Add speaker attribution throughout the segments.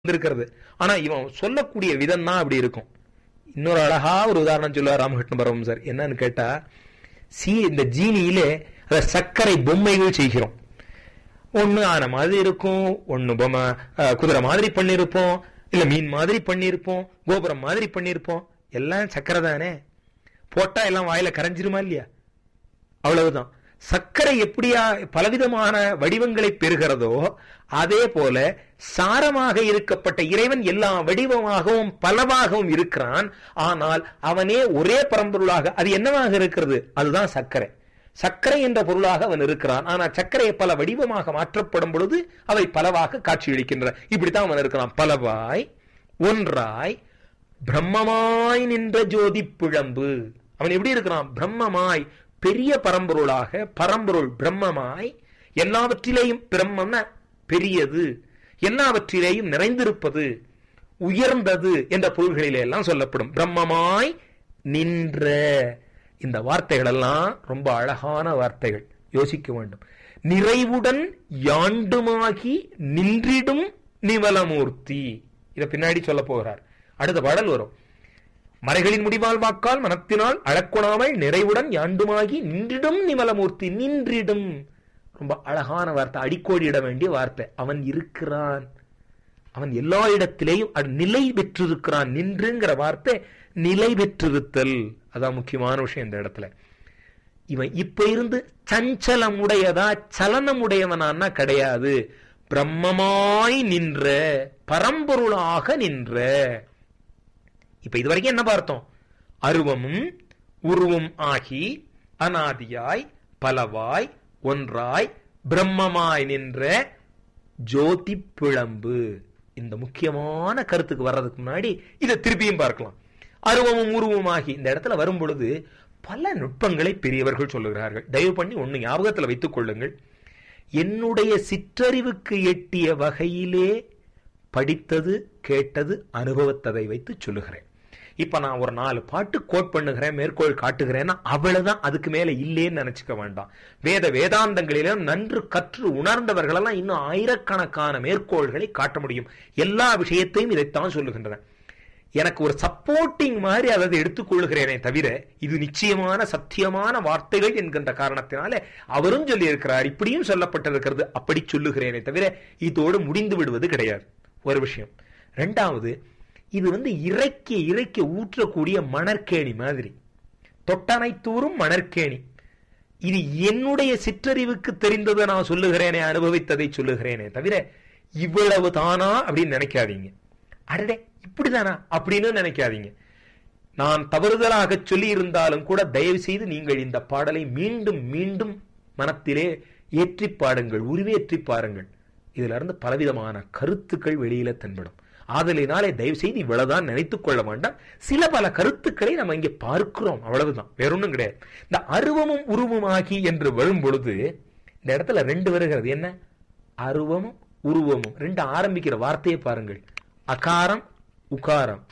Speaker 1: இருக்கிறது ஆனா இவன் சொல்லக்கூடிய விதம் தான் அப்படி இருக்கும் இன்னொரு அழகா ஒரு உதாரணம் சொல்லுவார் ராமகிருஷ்ண பரமம் சார் என்னன்னு கேட்டா சி இந்த ஜீனியிலே அத சர்க்கரை பொம்மைகள் செய்கிறோம் ஒண்ணு ஆன மாதிரி இருக்கும் ஒண்ணு பொம்மை அஹ், குதிரை மாதிரி பண்ணிருப்போம் இல்ல மீன் மாதிரி பண்ணிருப்போம் கோபுரம் மாதிரி பண்ணிருப்போம் எல்லாம் சர்க்கரை தானே போட்டா எல்லாம் வாயில கரைஞ்சிருமா இல்லையா அவ்வளவுதான் சர்க்கரை எப்படியா பலவிதமான வடிவங்களை பெறுகிறதோ அதே போல சாரமாக இருக்கப்பட்ட இறைவன் எல்லா வடிவமாகவும் பலவாகவும் இருக்கிறான் ஆனால் அவனே ஒரே பரம்பொருளாக அது என்னவாக இருக்கிறது அதுதான் சர்க்கரை சர்க்கரை என்ற பொருளாக அவன் இருக்கிறான் ஆனா சர்க்கரையை பல வடிவமாக மாற்றப்படும் பொழுது அவை பலவாக காட்சியளிக்கின்றன இப்படித்தான் அவன் இருக்கிறான் பலவாய் ஒன்றாய் பிரம்மமாய் நின்ற ஜோதி பிழம்பு அவன் எப்படி இருக்கிறான் பிரம்மமாய் பெரிய பரம்பொருளாக பரம்பொருள் பிரம்மமாய் எல்லாவற்றிலேயும் பிரம்மம்னா பெரியது எல்லாவற்றிலேயும் நிறைந்திருப்பது உயர்ந்தது என்ற பொருள்களிலே எல்லாம் சொல்லப்படும் பிரம்மமாய் நின்ற இந்த வார்த்தைகள் எல்லாம் ரொம்ப அழகான வார்த்தைகள் யோசிக்க வேண்டும் நிறைவுடன் யாண்டுமாகி நின்றிடும் நிவலமூர்த்தி இத பின்னாடி சொல்ல போகிறார் அடுத்த பாடல் வரும் மறைகளின் முடிவால் வாக்கால் மனத்தினால் அளக்குணாமல் நிறைவுடன் யாண்டுமாகி நின்றிடும் நிமலமூர்த்தி நின்றிடும் ரொம்ப அழகான வார்த்தை அடிக்கோடியிட வேண்டிய வார்த்தை அவன் இருக்கிறான் அவன் எல்லா இடத்திலேயும் அது நிலை பெற்றிருக்கிறான் நின்றுங்கிற வார்த்தை நிலை பெற்றிருத்தல் அதான் முக்கியமான விஷயம் இந்த இடத்துல இவன் இப்ப இருந்து சஞ்சலம் உடையதா சலனம் உடையவனான்னா கிடையாது பிரம்மமாய் நின்ற பரம்பொருளாக நின்ற இப்ப இது வரைக்கும் என்ன பார்த்தோம் அருவமும் உருவும் ஆகி அனாதியாய் பலவாய் ஒன்றாய் பிரம்மமாய் நின்ற ஜோதி பிழம்பு இந்த முக்கியமான கருத்துக்கு வர்றதுக்கு முன்னாடி இதை திருப்பியும் பார்க்கலாம் அருவமும் உருவமாகி இந்த இடத்துல வரும் பொழுது பல நுட்பங்களை பெரியவர்கள் சொல்லுகிறார்கள் தயவு பண்ணி ஒண்ணு ஞாபகத்துல வைத்துக் கொள்ளுங்கள் என்னுடைய சிற்றறிவுக்கு எட்டிய வகையிலே படித்தது கேட்டது அனுபவத்ததை வைத்து சொல்லுகிறேன் இப்ப நான் ஒரு நாலு பாட்டு கோட் பண்ணுகிறேன் மேற்கோள் காட்டுகிறேன்னா அவ்வளவுதான் அதுக்கு மேல இல்லேன்னு நினைச்சுக்க வேண்டாம் வேத வேதாந்தங்களிலும் நன்று கற்று உணர்ந்தவர்களெல்லாம் இன்னும் ஆயிரக்கணக்கான மேற்கோள்களை காட்ட முடியும் எல்லா விஷயத்தையும் இதைத்தான் சொல்லுகின்றன எனக்கு ஒரு சப்போர்ட்டிங் மாதிரி அதை எடுத்துக்கொள்ளுகிறேனே தவிர இது நிச்சயமான சத்தியமான வார்த்தைகள் என்கின்ற காரணத்தினால அவரும் சொல்லி இருக்கிறார் இப்படியும் சொல்லப்பட்டிருக்கிறது அப்படி சொல்லுகிறேனே தவிர இதோடு முடிந்து விடுவது கிடையாது ஒரு விஷயம் ரெண்டாவது இது வந்து இறைக்க இறைக்க ஊற்றக்கூடிய மணற்கேணி மாதிரி தொட்டனைத்தூரும் மணற்கேணி இது என்னுடைய சிற்றறிவுக்கு தெரிந்ததை நான் சொல்லுகிறேனே அனுபவித்ததை சொல்லுகிறேனே தவிர இவ்வளவு தானா அப்படின்னு நினைக்காதீங்க அடடே இப்படிதானா அப்படின்னு நினைக்காதீங்க நான் தவறுதலாக சொல்லி இருந்தாலும் கூட தயவு செய்து நீங்கள் இந்த பாடலை மீண்டும் மீண்டும் மனத்திலே ஏற்றி பாடுங்கள் உருவேற்றி பாருங்கள் இதுல இருந்து பலவிதமான கருத்துக்கள் வெளியில தென்படும் ஆதலினாலே தயவு செய்து இவ்வளவுதான் நினைத்துக் கொள்ள வேண்டாம் சில பல கருத்துக்களை நம்ம இங்கே பார்க்கிறோம் அவ்வளவுதான் வேற ஒண்ணும் கிடையாது இந்த அருவமும் உருவமாகி என்று வரும் பொழுது இந்த இடத்துல ரெண்டு வருகிறது என்ன அருவமும் உருவமும் ரெண்டு ஆரம்பிக்கிற வார்த்தையை பாருங்கள் அகாரம் உகாரம்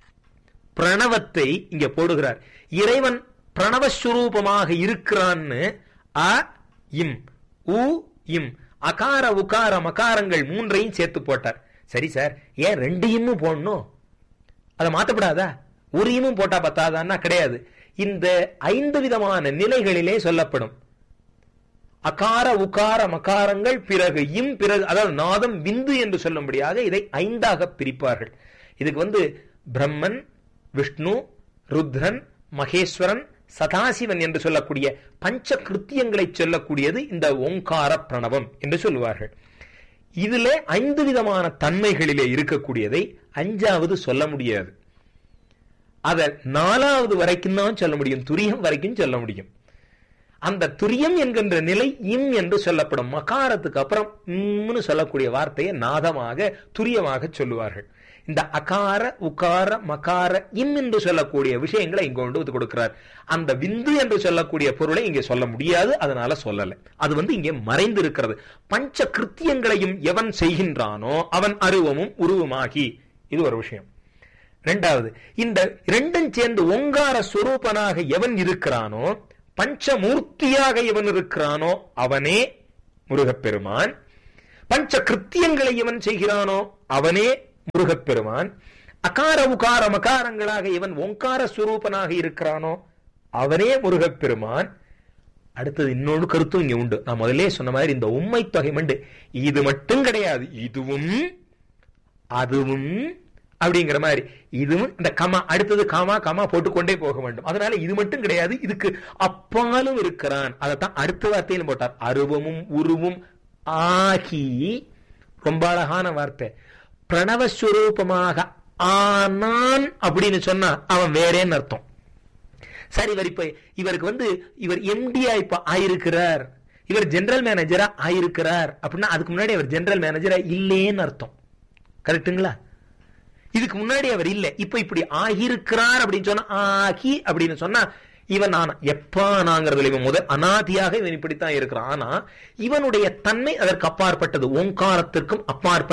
Speaker 1: பிரணவத்தை இங்க போடுகிறார் இறைவன் பிரணவஸ்வரூபமாக இருக்கிறான்னு அ இம் உ இம் அகார உகார மகாரங்கள் மூன்றையும் சேர்த்து போட்டார் சரி சார் ஏன் ரெண்டு இம்மும் போடணும் அதை மாத்தப்படாதா ஒரு இம்மும் போட்டா பத்தாதான்னா கிடையாது இந்த ஐந்து விதமான நிலைகளிலே சொல்லப்படும் அகார உகார மகாரங்கள் பிறகு இம் பிறகு அதாவது நாதம் விந்து என்று சொல்லும்படியாக இதை ஐந்தாக பிரிப்பார்கள் இதுக்கு வந்து பிரம்மன் விஷ்ணு ருத்ரன் மகேஸ்வரன் சதாசிவன் என்று சொல்லக்கூடிய பஞ்ச கிருத்தியங்களை சொல்லக்கூடியது இந்த ஓங்கார பிரணவம் என்று சொல்லுவார்கள் இதுல ஐந்து விதமான தன்மைகளிலே இருக்கக்கூடியதை அஞ்சாவது சொல்ல முடியாது அத நாலாவது வரைக்கும் தான் சொல்ல முடியும் துரியம் வரைக்கும் சொல்ல முடியும் அந்த துரியம் என்கின்ற நிலை இம் என்று சொல்லப்படும் மகாரத்துக்கு அப்புறம் இம்னு சொல்லக்கூடிய வார்த்தையை நாதமாக துரியமாக சொல்லுவார்கள் இந்த அகார உகார மகார இம் என்று சொல்லக்கூடிய விஷயங்களை இங்க கொண்டு வந்து கொடுக்கிறார் அந்த விந்து என்று சொல்லக்கூடிய பொருளை இங்கே சொல்ல முடியாது அதனால சொல்லல அது வந்து இங்கே மறைந்து இருக்கிறது பஞ்ச கிருத்தியங்களையும் எவன் செய்கின்றானோ அவன் அருவமும் உருவமாகி இது ஒரு விஷயம் ரெண்டாவது இந்த இரண்டும் சேர்ந்து ஓங்கார ஸ்வரூபனாக எவன் இருக்கிறானோ பஞ்சமூர்த்தியாக எவன் இருக்கிறானோ அவனே முருகப்பெருமான் பஞ்ச கிருத்தியங்களை எவன் செய்கிறானோ அவனே முருகப்பெருமான் அகார உகார மகாரங்களாக இவன் ஓங்கார சுரூபனாக இருக்கிறானோ அவனே முருகப்பெருமான் அடுத்தது இன்னொரு கருத்தும் இங்க உண்டு நான் முதல்ல சொன்ன மாதிரி இந்த உண்மை தொகை மண்டு இது மட்டும் கிடையாது இதுவும் அதுவும் அப்படிங்கிற மாதிரி இதுவும் இந்த கமா அடுத்தது காமா காமா போட்டுக்கொண்டே போக வேண்டும் அதனால இது மட்டும் கிடையாது இதுக்கு அப்பாலும் இருக்கிறான் அதைத்தான் அடுத்த வார்த்தையிலும் போட்டார் அருவமும் உருவும் ஆகி ரொம்ப அழகான வார்த்தை பிரணவஸ்வரூபமாக ஆனான் அப்படின்னு சொன்னா அவன் வேறேன்னு அர்த்தம் சார் இவர் இப்ப இவருக்கு வந்து இவர் எம்டியா இப்ப ஆயிருக்கிறார் இவர் ஜெனரல் மேனேஜரா ஆயிருக்கிறார் அப்படின்னா அதுக்கு முன்னாடி அவர் ஜெனரல் மேனேஜரா இல்லேன்னு அர்த்தம் கரெக்டுங்களா இதுக்கு முன்னாடி அவர் இல்ல இப்ப இப்படி ஆகியிருக்கிறார் அப்படின்னு சொன்னா ஆகி அப்படின்னு சொன்னா இவன் ஆனா எப்ப நாங்கிறதுல இவன் முதல் அனாதியாக இவன் இப்படித்தான் இருக்கிறான் ஆனா இவனுடைய தன்மை அதற்கு அப்பாற்பட்டது ஓங்காரத்திற்கும் அப்பாற்பட்ட